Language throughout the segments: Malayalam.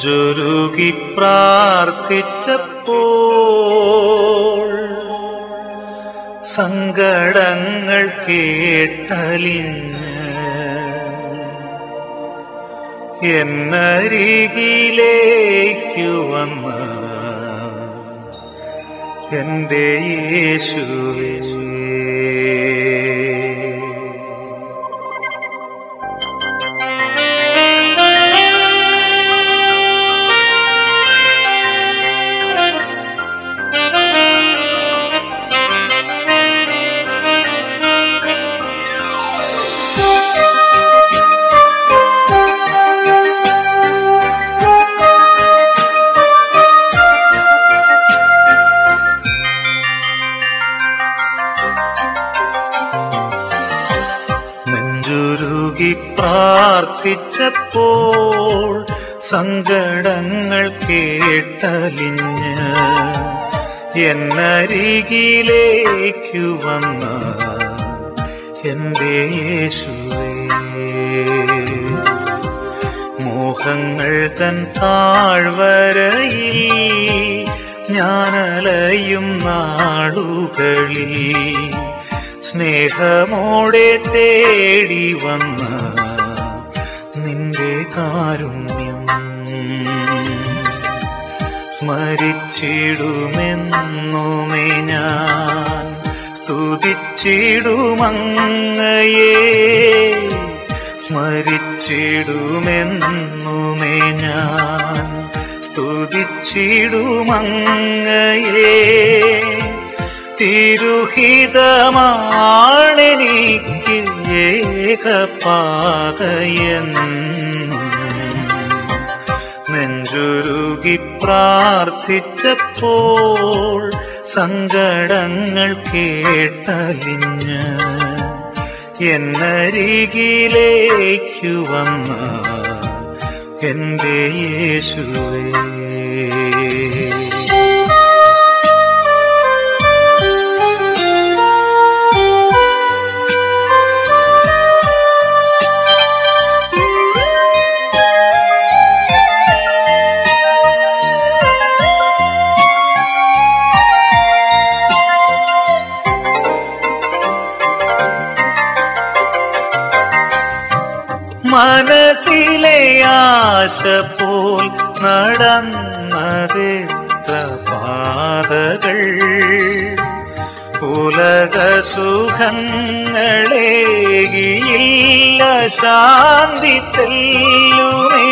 ജുരുകി പ്രാർത്ഥിച്ചപ്പോൾ സങ്കടങ്ങൾ കേട്ടലിഞ്ഞ് എന്നരികിലേക്കു വന്ന എന്റെ യേശുവേ നെഞ്ചുരുകി പ്രാർത്ഥിച്ചപ്പോൾ സങ്കടങ്ങൾ കേട്ടലിഞ്ഞ് എന്നരികിലേക്കു വന്ന എന്റെ യേശുവേ മോഹങ്ങൾ തൻ താഴ്വരയിൽ ഞാനലയും നാളുകളിൽ സ്നേഹമോടെ തേടി വന്ന നിന്റെ കാരുണ്യം സ്മരിച്ചിടുമെന്നുമേ ഞാൻ സ്തുതിച്ചിടുമങ്ങയെ സ്മരിച്ചിടുമെന്നുമേ ഞാൻ സ്തുതിച്ചിടുമങ്ങയെ തിരുഹിതമാണെനിക്ക് ഏകപാതയെന്നും നെഞ്ചുരുകി പ്രാർത്ഥിച്ചപ്പോൾ സങ്കടങ്ങൾ കേട്ടലിഞ്ഞ് എന്നരികിലേക്കു വന്ന എന്റെ യേശുവേ മനസ്സിലെ ആശ പോൽ നടന്നതെത്ര പാതകൾ ഉലക സുഖങ്ങളേകിയില്ല ശാന്തി തെല്ലുമേ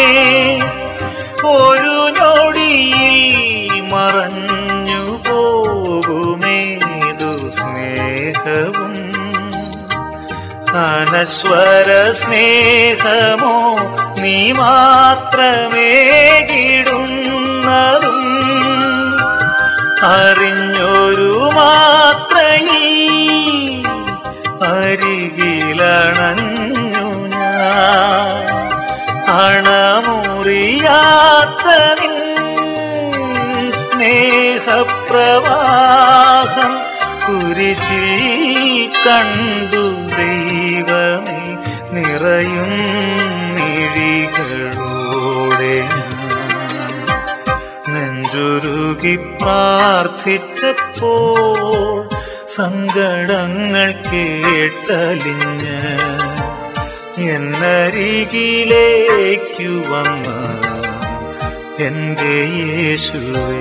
ഒരു ഞൊടിയിൽ മറഞ്ഞു പോകുമേതു സ്നേഹവും അനശ്വര സ്നേഹമോ നീ മാത്രമേ കിടുന്നതും അറിഞ്ഞൊരു മാത്രയിൽ അരികിലണഞ്ഞു ഞാൻ അണമുറിയാത്ത നിൻ സ്നേഹപ്രവാഹം കുരിശിൽ കണ്ടു ദൈവമേ നിറയും മിഴികളോടെ ഞാൻ നെഞ്ചുരുകി പ്രാർത്ഥിച്ചപ്പോൾ സങ്കടങ്ങൾ കേട്ടലിഞ്ഞ് എന്നരികിലേക്കു വന്ന എന്റെ യേശുവേ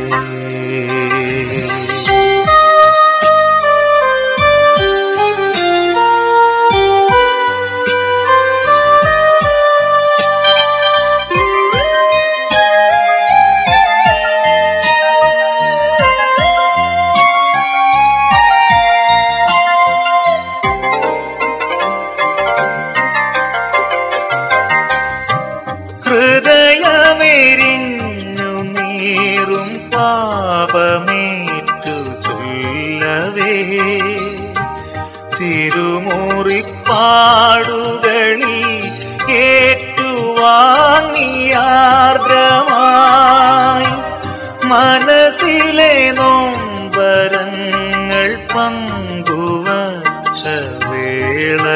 ഹൃദയമെരിഞ്ഞു നീറും പാപമേറ്റു ചൊല്ലവേ തിരുമുറിപ്പാടുകളിൽ ഏറ്റുവാങ്ങിയാർദ്രമായി മനസ്സിലെ നോമ്പരങ്ങൾ പങ്കുവച്ച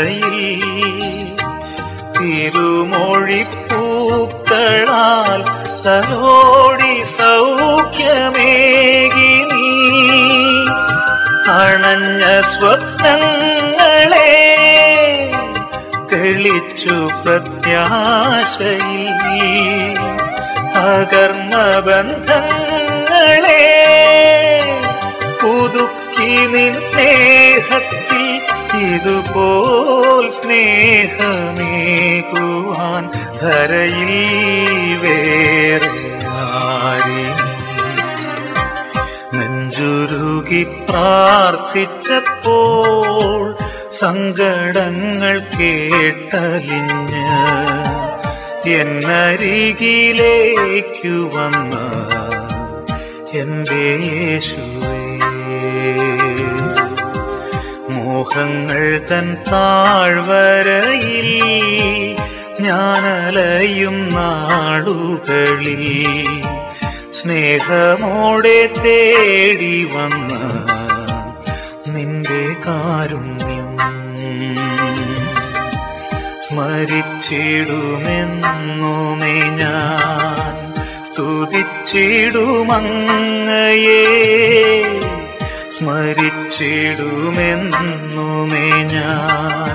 വേളയിൽ തിരുമൊഴിപ്പൂക്കളാൽ തലോടി സൗഖ്യമേകി നീ അണഞ്ഞ സ്വപ്നങ്ങളെ തെളിച്ചു പ്രത്യാശയിൽ അകർമ്മ ബന്ധങ്ങളെ പുതുക്കി നിൻ സ്നേഹത്തിൽ ഇതുപോൽ സ്നേഹമേകുവാൻ ധരയിൽ വേറെ ആരിനും നെഞ്ചുരുകി പ്രാർത്ഥിച്ചപ്പോൾ സങ്കടങ്ങൾ കേട്ടലിഞ്ഞ് എന്നരികിലേക്കു വന്ന എന്റെ യേശുവേ മോഹങ്ങൾ തൻ താഴ്വരയിൽ ഞാനലയും നാടുകളിൽ സ്നേഹമോടെ തേടി വന്ന നിന്റെ കാരുണ്യം സ്മരിച്ചിടുമെന്നുമേ ഞാൻ സ്തുതിച്ചിടുമങ്ങയെ സ്മരിച്ചിടുമെന്നുമേ ഞാൻ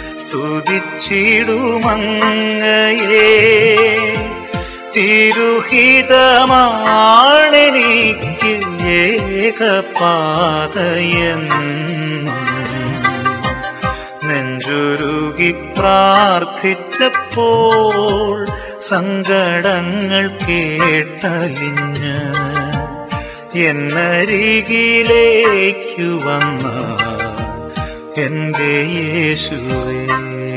സ്തുതിച്ചിടുമങ്ങയെ തിരുഹിതമാണെനിക്ക് ഏകപാതയെന്നും നെഞ്ചുരുകി പ്രാർത്ഥിച്ചപ്പോൾ സങ്കടങ്ങൾ കേട്ടലിഞ്ഞ് എന്നരികിലേക്കു വന്ന എന്റെ യേശുവേ